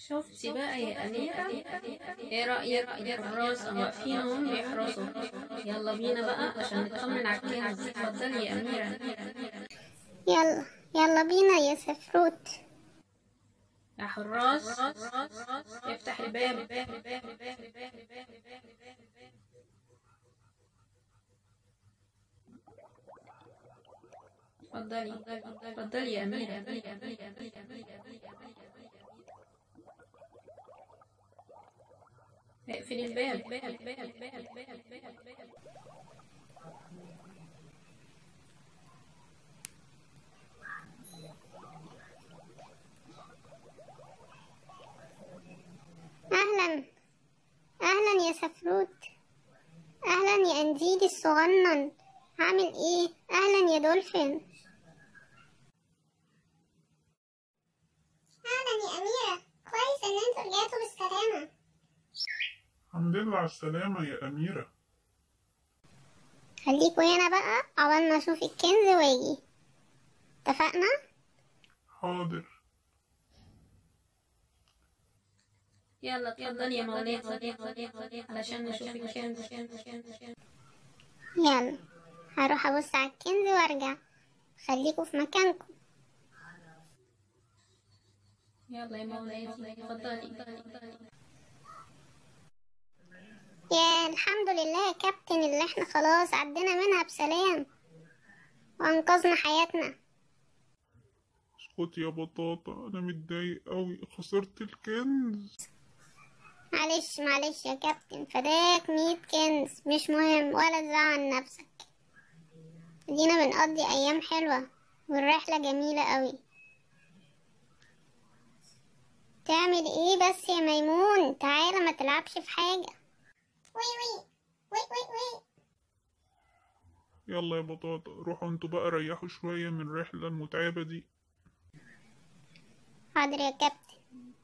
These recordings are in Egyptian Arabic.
شفتي بقى يا أميرة ايه رأيك الحراس واقفين اهم بيحرسوا يلا بينا بقى عشان نطمن على الكنز اتفضلي يا أميرة يلا يلا بينا يا سفروت يا حراس افتح الباب اتفضلي اتفضلي يا أميرة اقفلي الباب أهلا أهلا يا سفروت أهلا يا أنجيلي الصغنن عامل إيه أهلا يا دولفين أهلا يا أميرة كويس إن أنتوا رجعتوا بالسلامة الحمد لله على السلامة يا أميرة خليكوا هنا بقى عقبال ما أشوف الكنز وأجي اتفقنا؟ حاضر يلا اتفضلي يا مولاي علشان نشوف الكنز يلا هروح أبص على الكنز وأرجع خليكوا في مكانكم يلا يا مولاي اتفضلي يا الحمد لله يا كابتن اللي احنا خلاص عدينا منها بسلام وأنقذنا حياتنا اسكت يا بطاطا أنا متضايق أوي خسرت الكنز معلش معلش يا كابتن فداك مية كنز مش مهم ولا تزعل نفسك دينا بنقضي أيام حلوة والرحلة جميلة قوي تعمل ايه بس يا ميمون تعالى ما تلعبش في حاجة وي وي وي وي وي يلا يا بطاطا روحوا انتوا بقى ريحوا شوية من الرحلة المتعبة دي حاضر يا كابتن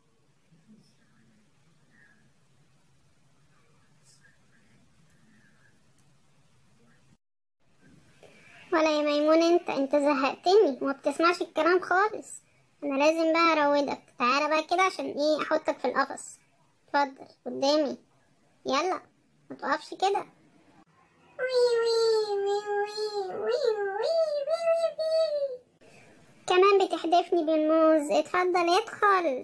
ولا يا ميمون انت انت زهقتني وما بتسمعش الكلام خالص انا لازم بقى اروضك تعالى بقى كده عشان ايه احطك في القفص اتفضل قدامي يلا ما توقفش كده كمان بتحدفني بالموز اتفضل ادخل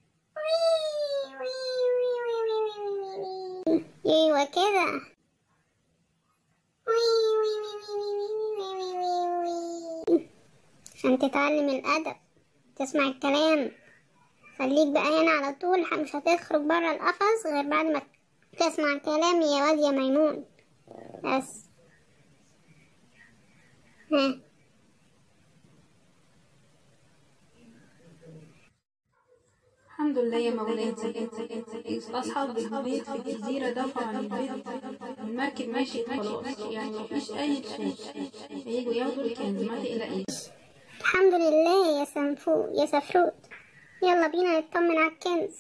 ايوه كده عشان تتعلم الأدب تسمع الكلام خليك بقى هنا على طول مش هتخرج برا القفص غير بعد ما تسمع كلامي يا واد يا ميمون بس ها الحمد لله يا مولاتي أصحاب البيت في الجزيرة دفعوا عن البيت المركب ماشي خلاص يعني مفيش أي شيء هيجوا ياخدوا الكنز ما تقلقيش الحمد لله يا سنفو يا سفروت يلا بينا نطمن على الكنز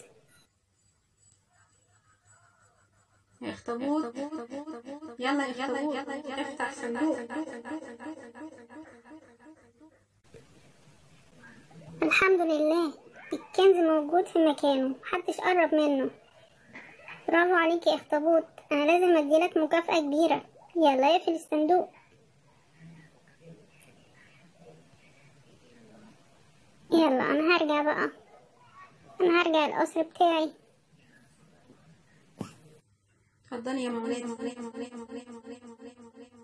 يا اخطبوط يلا يا اخطبوط افتح صندوق الحمد لله الكنز موجود في مكانه محدش قرب منه برافو عليك يا اخطبوط انا لازم اديلك مكافأة كبيرة يلا اقفل الصندوق يلا انا هرجع بقى انا هرجع القصر بتاعي اتفضلي يا مولاتي